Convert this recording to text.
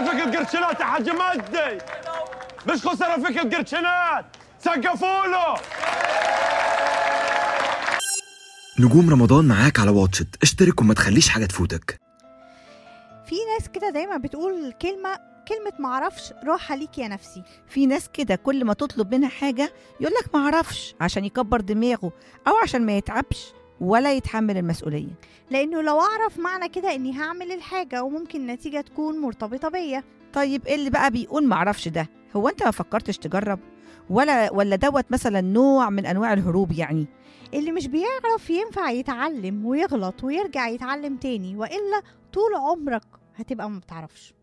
فيك القرشنات يا حاج مجدي مش خسارة فيك القرشنات سقفوا له نجوم رمضان معاك على واتشت اشترك وما تخليش حاجة تفوتك في ناس كده دايما بتقول كلمة كلمة معرفش راحة ليك يا نفسي في ناس كده كل ما تطلب منها حاجة يقولك معرفش عشان يكبر دماغه أو عشان ما يتعبش ولا يتحمل المسؤولية لأنه لو أعرف معنى كده إني هعمل الحاجة وممكن النتيجة تكون مرتبطة بيا طيب إيه اللي بقى بيقول معرفش ده هو أنت ما فكرتش تجرب ولا ولا دوت مثلا نوع من أنواع الهروب يعني اللي مش بيعرف ينفع يتعلم ويغلط ويرجع يتعلم تاني وإلا طول عمرك هتبقى ما بتعرفش